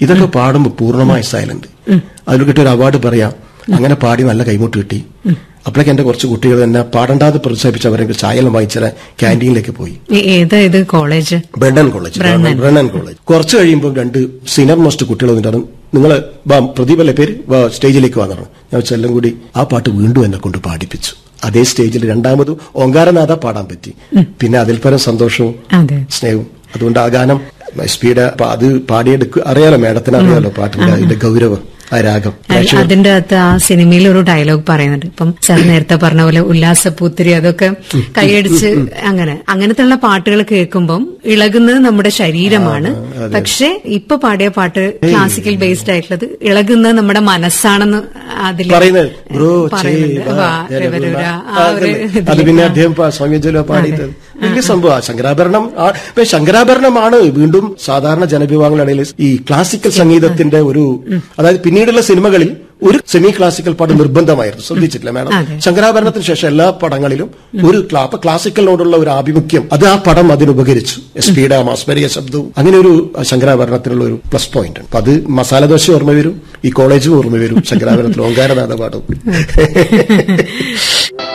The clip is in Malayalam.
ഇതൊക്കെ പാടുമ്പോൾ പൂർണ്ണമായി സൈലന്റ് അതിൽ കിട്ടിയ ഒരു അവാർഡ് പറയാം അങ്ങനെ പാടി നല്ല കൈമുട്ട് കിട്ടി അപ്പോഴേക്ക് എന്റെ കുറച്ച് കുട്ടികൾ തന്നെ പാടണ്ടാതെ പ്രോത്സാഹിപ്പിച്ച് അവരെ ചായയെല്ലാം വാങ്ങിച്ചാൽ ക്യാൻറ്റീനിലേക്ക് പോയി ഏ- ഏതാ ഇത് college Brennan college Brennan college കുറച്ച് കഴിയുമ്പോൾ രണ്ട് സീനിയർ മോസ്റ്റ് കുട്ടികൾ വന്നിട്ടാണ് നിങ്ങൾ പ്രദീപ് അല്ലേ പേര് വാ, സ്റ്റേജിലേക്ക് വന്നു ഞാൻ വെച്ചാൽ എല്ലാം കൂടി ആ പാട്ട് വീണ്ടും എന്നെ കൊണ്ട് പാടിപ്പിച്ചു അതേ സ്റ്റേജിൽ രണ്ടാമതും ഓങ്കാരനാഥ പാടാൻ പറ്റി പിന്നെ അതിൽ പരം സന്തോഷവും അതെ സ്നേഹവും അതുകൊണ്ട് ആ ഗാനം സ്പീഡ് അത് പാടിയെടുക്കുക അറിയാലോ മേഡത്തിന് അറിയാലോ പാട്ടിന്റെ അതിന്റെ ഗൗരവം ആ രാഗം അ- അതിന്റെ അകത്ത് ആ സിനിമയിൽ ഒരു ഡയലോഗ് പറയുന്നുണ്ട് ഇപ്പം സാർ നേരത്തെ പറഞ്ഞ പോലെ ഉല്ലാസപൂത്തിരി അതൊക്കെ കൈയടിച്ച് അങ്ങനെ അങ്ങനത്തെയുള്ള പാട്ടുകൾ കേൾക്കുമ്പം ഇളകുന്നത് നമ്മുടെ ശരീരമാണ് പക്ഷെ ഇപ്പൊ പാടിയ പാട്ട് ക്ലാസിക്കൽ ബേസ്ഡ് ആയിട്ടുള്ളത് ഇളകുന്നത് നമ്മുടെ മനസ്സാണെന്ന് അതിൽ പറയുന്നത് ബ്രോ പറയുന്നുണ്ട് വാ, രവരവര, ആ ഒരു അത് പിന്നെ അദ്ദേഹം സംയോജന പാടിയത് വലിയ സംഭവം ശങ്കരാഭരണം ആ, ഇപ്പൊ ശങ്കരാഭരണമാണ് വീണ്ടും സാധാരണ ജനവിഭാഗങ്ങളുടെ ഇടയിൽ ഈ ക്ലാസിക്കൽ സംഗീതത്തിന്റെ ഒരു അതായത് പിന്നീടുള്ള സിനിമകളിൽ ഒരു സെമി ക്ലാസിക്കൽ പാട്ട് നിർബന്ധമായിരുന്നു ശ്രദ്ധിച്ചിട്ടില്ല മാഡം അതെ. ശങ്കരാഭരണത്തിന് ശേഷം എല്ലാ പടങ്ങളിലും ഒരു ക്ലാ- അപ്പൊ ക്ലാസിക്കലിനോടുള്ള ഒരു ആഭിമുഖ്യം അത് ആ പടം അതിന് ഉപകരിച്ചു സ്പീഡ് ആ മാസ്മരിക ശബ്ദവും അങ്ങനെ ഒരു ശങ്കരാഭരണത്തിനുള്ള ഒരു പ്ലസ് പോയിന്റ് അപ്പൊ അത് മസാലദോശ ഓർമ്മ വരും ഈ കോളേജും ഓർമ്മ വരും ശങ്കരാഭരണത്തിൽ ഓങ്കാരനാഥ പാടും